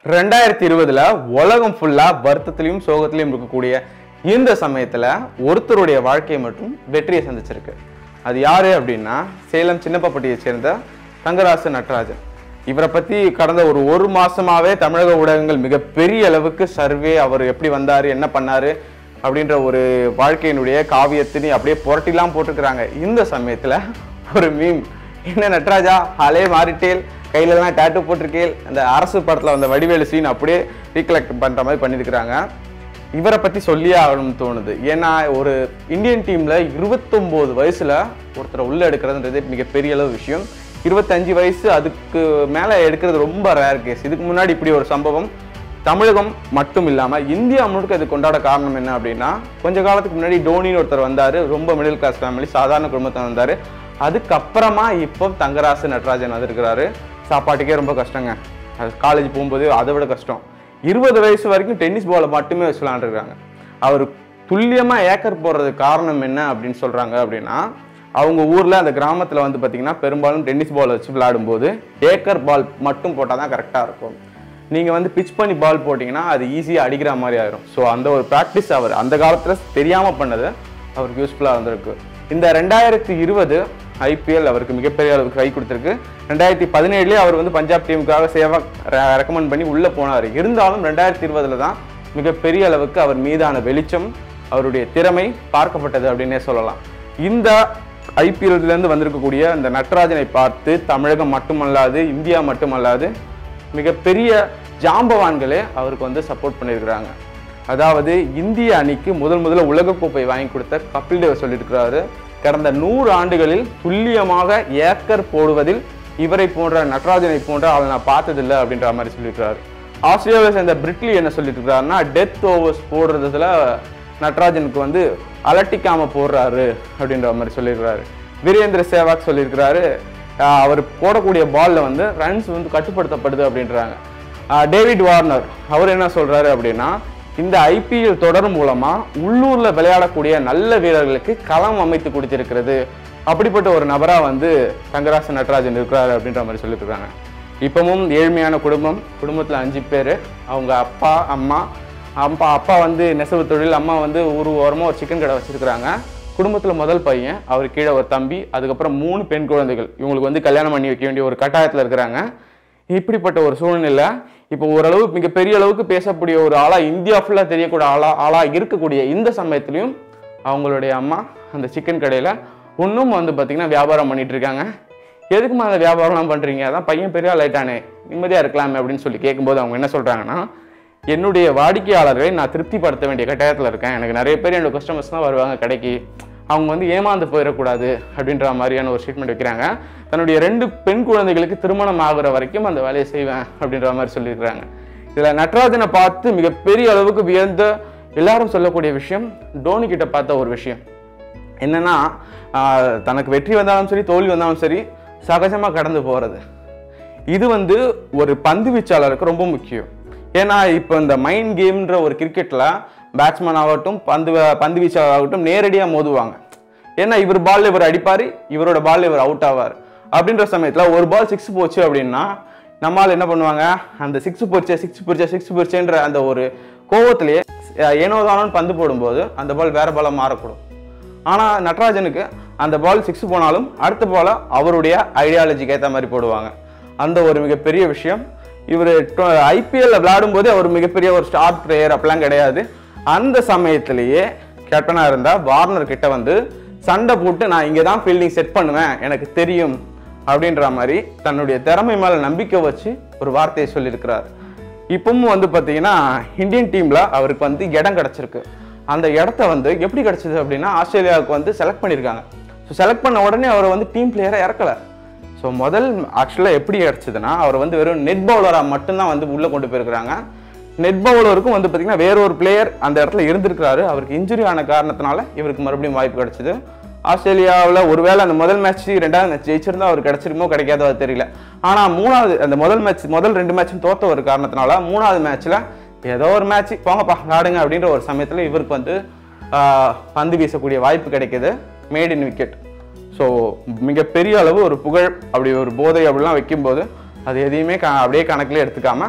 ரெண்டாயிரத்தி இருபதுல உலகம் ஃபுல்லா வருத்தத்திலையும் சோகத்திலையும் இருக்கக்கூடிய இந்த சமயத்துல ஒருத்தருடைய வாழ்க்கையை மட்டும் வெற்றியை சந்திச்சிருக்கு அது யாரு அப்படின்னா சேலம் சின்னப்பப்பட்டியை சேர்ந்த தங்கராசு நடராஜன் இவரை பத்தி கடந்த ஒரு ஒரு மாசமாவே தமிழக ஊடகங்கள் மிகப்பெரிய அளவுக்கு சர்வே அவர் எப்படி வந்தாரு என்ன பண்ணாரு அப்படின்ற ஒரு வாழ்க்கையினுடைய காவியத்தினை அப்படியே புரட்டிலாம் போட்டுக்கிறாங்க இந்த சமயத்துல ஒரு மீம் என்ன நட்ராஜா ஆளே மாறிட்டேல் கையில தான் டேட்டு போட்டிருக்கேல் அந்த அரசு படத்துல வந்த வடிவேலு சீன் அப்படியே ரீகலெக்ட் பண்ற மாதிரி பண்ணியிருக்கிறாங்க இவரை பத்தி சொல்லியே ஆகணும்னு தோணுது ஏன்னா ஒரு இந்தியன் டீம்ல இருபத்தொம்போது வயசுல ஒருத்தரை உள்ள எடுக்கிறதுன்றது மிகப்பெரிய அளவு விஷயம் இருபத்தஞ்சு வயசு அதுக்கு மேல எடுக்கிறது ரொம்ப ரேர் கேஸ் இதுக்கு முன்னாடி இப்படி ஒரு சம்பவம் தமிழகம் மட்டும் இல்லாம இந்தியா முழுக்க இது கொண்டாட காரணம் என்ன அப்படின்னா கொஞ்ச காலத்துக்கு முன்னாடி டோனின்னு ஒருத்தர் வந்தாரு ரொம்ப மிடில் கிளாஸ் ஃபேமிலி சாதாரண குடும்பத்தில் வந்தாரு அதுக்கப்புறமா இப்போ தங்கராசு நடராஜன் வந்திருக்கிறாரு சாப்பாட்டுக்கே ரொம்ப கஷ்டங்க அது காலேஜ் போகும்போது அதை விட கஷ்டம் இருபது வயசு வரைக்கும் டென்னிஸ் பாலை மட்டுமே வச்சு விளாண்டுருக்காங்க அவர் துல்லியமா ஏக்கர் போடுறதுக்கு காரணம் என்ன அப்படின்னு சொல்றாங்க அப்படின்னா அவங்க ஊர்ல அந்த கிராமத்துல வந்து பாத்தீங்கன்னா பெரும்பாலும் டென்னிஸ் பால் வச்சு விளையாடும்போது ஏக்கர் பால் மட்டும் போட்டால் தான் கரெக்டாக இருக்கும் நீங்க வந்து பிச் பண்ணி பால் போட்டிங்கன்னா அது ஈஸியாக அடிக்கிற மாதிரி ஆயிரும் ஸோ அந்த ஒரு ப்ராக்டிஸ் அவர் அந்த காலத்துல தெரியாம பண்ணது அவருக்கு யூஸ்ஃபுல்லாக இருந்திருக்கு இந்த ரெண்டாயிரத்தி இருபது ஐபிஎல் அவருக்கு மிகப்பெரிய அளவுக்கு கை கொடுத்துருக்கு ரெண்டாயிரத்தி பதினேழுலேயே அவர் வந்து பஞ்சாப் டீமுக்காக சேவா ரெக்கமெண்ட் பண்ணி உள்ள போனார் இருந்தாலும் ரெண்டாயிரத்தி இருபதுல தான் மிகப்பெரிய அளவுக்கு அவர் மீதான வெளிச்சம் அவருடைய திறமை பார்க்கப்பட்டது அப்படின்னே சொல்லலாம் இந்த ஐபிஎல்ல இருந்து வந்திருக்கக்கூடிய இந்த நட்ராஜனை பார்த்து தமிழகம் மட்டுமல்லாது இந்தியா மட்டுமல்லாது மிகப்பெரிய ஜாம்பவான்களே அவருக்கு வந்து சப்போர்ட் பண்ணியிருக்கிறாங்க அதாவது இந்திய அணிக்கு முதல் முதல்ல உலகக்கோப்பை வாங்கி கொடுத்த கபில் தேவ் சொல்லியிருக்கிறாரு கடந்த நூறு ஆண்டுகளில் துல்லியமாக ஏக்கர் போடுவதில் இவரை போன்ற நட்ராஜனை போன்ற ஆளை நான் பார்த்ததில்லை அப்படின்ற மாதிரி சொல்லியிருக்கிறாரு ஆஸ்திரேலியாவை சேர்ந்த பிரிட்லி என்ன சொல்லிட்டு இருக்காருன்னா டெத் ஓவர்ஸ் போடுறதுல நட்ராஜனுக்கு வந்து அலட்டிக்காம போடுறாரு அப்படின்ற மாதிரி சொல்லியிருக்கிறாரு வீரேந்திர சேவாக் சொல்லியிருக்கிறாரு ஆஹ் அவர் போடக்கூடிய பால்ல வந்து ரன்ஸ் வந்து கட்டுப்படுத்தப்படுது அப்படின்றாங்க ஆஹ் டேவிட் வார்னர் அவர் என்ன சொல்றாரு அப்படின்னா இந்த ஐபிஎல் தொடர் மூலமா உள்ளூர்ல விளையாடக்கூடிய நல்ல வீரர்களுக்கு களம் அமைத்து கொடுத்திருக்கிறது அப்படிப்பட்ட ஒரு நபரா வந்து தங்கராசன் நடராஜன் இருக்கிறாரு அப்படின்ற மாதிரி சொல்லியிருக்காங்க இப்பவும் ஏழ்மையான குடும்பம் குடும்பத்துல அஞ்சு பேர் அவங்க அப்பா அம்மா அப்பா அப்பா வந்து நெசவு தொழில் அம்மா வந்து ஒரு ஓரமாக ஒரு சிக்கன் கடை வச்சிருக்கிறாங்க குடும்பத்தில் முதல் பையன் அவர் கீழே ஒரு தம்பி அதுக்கப்புறம் மூணு பெண் குழந்தைகள் இவங்களுக்கு வந்து கல்யாணம் பண்ணி வைக்க வேண்டிய ஒரு கட்டாயத்தில் இருக்கிறாங்க இப்படிப்பட்ட ஒரு சூழ்நிலை இப்போ ஓரளவு மிகப்பெரிய அளவுக்கு பேசக்கூடிய ஒரு ஆளா இந்தியா ஃபுல்லாக தெரியக்கூடிய ஆளா ஆளா இருக்கக்கூடிய இந்த சமயத்துலையும் அவங்களுடைய அம்மா அந்த சிக்கன் கடையில் இன்னும் வந்து பார்த்திங்கன்னா வியாபாரம் பண்ணிட்டு இருக்காங்க எதுக்குமா அந்த வியாபாரம்லாம் பண்ணுறீங்க அதான் பையன் பெரிய ஆள் ஆயிட்டானே நிம்மதியாக இருக்கலாமே அப்படின்னு சொல்லி கேட்கும்போது அவங்க என்ன சொல்கிறாங்கன்னா என்னுடைய வாடிக்கையாளர்களை நான் திருப்திப்படுத்த வேண்டிய கட்டாயத்தில் இருக்கேன் எனக்கு நிறைய பேர் என்னோட கஸ்டமர்ஸ் தான் வருவாங்க கடைக்கு அவங்க வந்து ஏமாந்து போயிடக்கூடாது அப்படின்ற மாதிரியான ஒரு ஸ்டேட்மெண்ட் வைக்கிறாங்க தன்னுடைய ரெண்டு பெண் குழந்தைகளுக்கு திருமணம் ஆகுற வரைக்கும் அந்த வேலையை செய்வேன் அப்படின்ற மாதிரி சொல்லியிருக்கிறாங்க இதில் நட்ராஜனை பார்த்து மிகப்பெரிய அளவுக்கு வியந்த எல்லாரும் சொல்லக்கூடிய விஷயம் டோனி கிட்ட பார்த்த ஒரு விஷயம் என்னன்னா ஆஹ், தனக்கு வெற்றி வந்தாலும் சரி தோல்வி வந்தாலும் சரி சகஜமாக கடந்து போகிறது இது வந்து ஒரு பந்து வீச்சாளருக்கு ரொம்ப முக்கியம் ஏன்னா இப்போ இந்த மைண்ட் கேம்ன்ற ஒரு கிரிக்கெட்டில் பேட்ஸ்மேன் ஆகட்டும் பந்து பந்து வீச்சாளர் ஆகட்டும் நேரடியாக மோதுவாங்க ஏன்னா இவர் பால்ல இவர் அடிப்பார் இவரோட பால்ல இவர் அவுட் ஆவார் அப்படின்ற சமயத்தில் ஒரு பால் சிக்ஸ் போச்சு அப்படின்னா நம்மால் என்ன பண்ணுவாங்க அந்த சிக்ஸ் போச்சே சிக்ஸ் போச்சே சிக்ஸ் போச்சேன்ற அந்த ஒரு கோவத்திலேயே ஏனோ தானோன்னு பந்து போடும்போது அந்த பால் வேற பாலாக மாறக்கூடும் ஆனால் நட்ராஜனுக்கு அந்த பால் சிக்ஸ் போனாலும் அடுத்த பாலை அவருடைய ஐடியாலஜிக்கு ஏற்ற மாதிரி போடுவாங்க அந்த ஒரு மிகப்பெரிய விஷயம் இவர் ஐபிஎல்ல விளையாடும் போது அவர் மிகப்பெரிய ஒரு ஸ்டார் பிளேயர் அப்படிலாம் கிடையாது அந்த சமயத்திலேயே கேப்டனாக இருந்தால் வார்னர் கிட்ட வந்து சண்டை போட்டு நான் இங்கே தான் ஃபீல்டிங் செட் பண்ணுவேன் எனக்கு தெரியும் அப்படின்ற மாதிரி தன்னுடைய திறமை மேலே நம்பிக்கை வச்சு ஒரு வார்த்தையை சொல்லியிருக்கிறார் இப்பவும் வந்து பார்த்தீங்கன்னா இந்தியன் டீம்ல அவருக்கு வந்து இடம் கிடைச்சிருக்கு அந்த இடத்த வந்து எப்படி கிடைச்சது அப்படின்னா ஆஸ்திரேலியாவுக்கு வந்து செலக்ட் பண்ணியிருக்காங்க ஸோ செலக்ட் பண்ண உடனே அவர் வந்து டீம் பிளேயரை இறக்கல ஸோ முதல் ஆக்சுவலாக எப்படி கிடைச்சதுன்னா அவர் வந்து வெறும் நெட் பவுலராக மட்டும்தான் வந்து உள்ளே கொண்டு போயிருக்கிறாங்க நெட் பவுலருக்கும் வந்து பார்த்தீங்கன்னா வேற ஒரு பிளேயர் அந்த இடத்துல இருந்திருக்கிறாரு அவருக்கு இன்ஜுரி ஆன காரணத்தினால இவருக்கு மறுபடியும் வாய்ப்பு கிடைச்சது ஆஸ்திரேலியாவில் ஒருவேளை அந்த முதல் மேட்ச் ரெண்டாவது மேட்ச் ஜெயிச்சிருந்தா அவர் கிடைச்சிருமோ கிடைக்காதோ அது தெரியல ஆனால் மூணாவது அந்த முதல் மேட்ச் முதல் ரெண்டு மேட்சும் தோத்த ஒரு காரணத்தினால மூணாவது மேட்ச்ல ஏதோ ஒரு மேட்ச் போங்கப்பா விளாடுங்க அப்படின்ற ஒரு சமயத்தில் இவருக்கு வந்து ஆஹ், பந்து வீசக்கூடிய வாய்ப்பு கிடைக்குது மேட் இன் விக்கெட் ஸோ மிகப்பெரிய அளவு ஒரு புகழ் அப்படி ஒரு போதை அப்படிலாம் வைக்கும்போது அது எதையுமே க அப்படியே கணக்கில் எடுத்துக்காம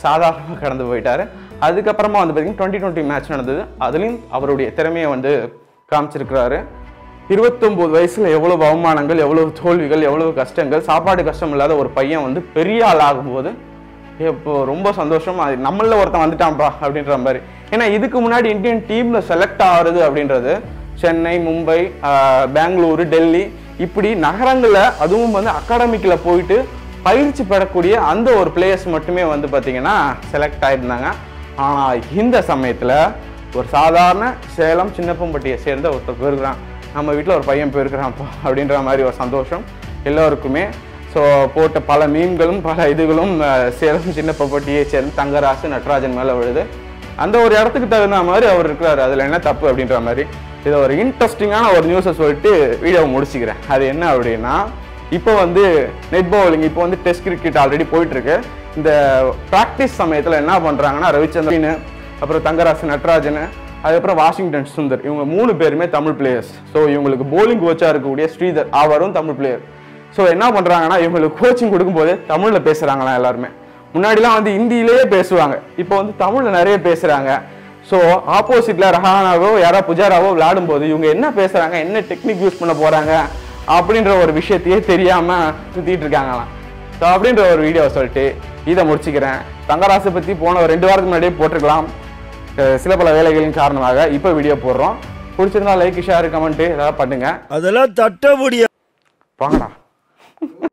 சாதாரணமாக கடந்து போயிட்டாரு அதுக்கப்புறமா வந்து பார்த்தீங்கன்னா டுவெண்ட்டி டுவெண்ட்டி மேட்ச் நடந்தது அதுலேயும் அவருடைய திறமையை வந்து காமிச்சிருக்கிறாரு இருபத்தொம்போது வயசுல எவ்வளவு அவமானங்கள் எவ்வளவு தோல்விகள் எவ்வளவு கஷ்டங்கள் சாப்பாடு கஷ்டம் இல்லாத ஒரு பையன் வந்து பெரிய ஆள் ஆகும்போது இப்போ ரொம்ப சந்தோஷம் அது நம்மள ஒருத்தன் வந்துட்டான்ப்பா அப்படின்ற மாதிரி ஏன்னா இதுக்கு முன்னாடி இந்தியன் டீம்ல செலக்ட் ஆகுறது அப்படின்றது சென்னை மும்பை ஆஹ், பெங்களூரு டெல்லி இப்படி நகரங்களில் அதுவும் வந்து அகாடமிக்கில் போயிட்டு பயிற்சி பெறக்கூடிய அந்த ஒரு பிளேயர்ஸ் மட்டுமே வந்து பார்த்தீங்கன்னா செலக்ட் ஆயிருந்தாங்க ஆனால் இந்த சமயத்தில் ஒரு சாதாரண சேலம் சின்னப்பம்பட்டியை சேர்ந்த ஒருத்தர் போயிருக்கிறான் நம்ம வீட்டில் ஒரு பையன் போயிருக்கிறான்ப்பா அப்படின்ற மாதிரி ஒரு சந்தோஷம் எல்லோருக்குமே ஸோ போட்ட பல மீன்களும் பல இதுகளும் அஹ், சேலம் சின்னப்பம்பட்டியை சேர்ந்த தங்கராசு நட்ராஜன் மேலே விழுது அந்த ஒரு இடத்துக்கு தகுந்த மாதிரி அவர் இருக்கிறாரு அதில் என்ன தப்பு அப்படின்ற மாதிரி இதை ஒரு இன்ட்ரெஸ்டிங்கான ஒரு நியூஸை சொல்லிட்டு வீடியோவை முடிச்சுக்கிறேன் அது என்ன அப்படின்னா இப்போ வந்து நெட் பவுலிங் இப்போ வந்து டெஸ்ட் கிரிக்கெட் ஆல்ரெடி போயிட்டு இருக்கு இந்த ப்ராக்டிஸ் சமயத்தில் என்ன பண்ணுறாங்கன்னா ரவிச்சந்திரன் அப்புறம் தங்கராசு நட்ராஜன் அதுக்கப்புறம் வாஷிங்டன் சுந்தர் இவங்க மூணு பேருமே தமிழ் பிளேயர்ஸ் ஸோ இவங்களுக்கு போலிங் கோச்சாக இருக்கக்கூடிய ஸ்ரீதர் அவரும் தமிழ் பிளேயர் ஸோ என்ன பண்ணுறாங்கன்னா இவங்களுக்கு கோச்சிங் கொடுக்கும்போது தமிழில் பேசுகிறாங்களாம் எல்லாருமே முன்னாடிலாம் வந்து ஹிந்தியிலேயே பேசுவாங்க இப்போ வந்து தமிழில் நிறைய பேசுகிறாங்க ஸோ ஆப்போசிட்டில் ரஹானாவோ யாரோ புஜாராவோ விளையாடும்போது இவங்க என்ன பேசுகிறாங்க என்ன டெக்னிக் யூஸ் பண்ண போகிறாங்க அப்படின்ற ஒரு விஷயத்தையே தெரியாமல் சுற்றிட்டு இருக்காங்களாம் ஸோ அப்படின்ற ஒரு வீடியோ சொல்லிட்டு இதை முடிச்சுக்கிறேன் தங்கராசை பற்றி போன ஒரு ரெண்டு வாரத்துக்கு முன்னாடியே போட்டிருக்கலாம் அஹ் சில பல வேலைகளின் காரணமாக இப்போ வீடியோ போடுறோம் பிடிச்சிருந்தா லைக் ஷேர் கமெண்ட் ஏதாவது பண்ணுங்க அதெல்லாம் தட்ட முடியாது வாங்கடா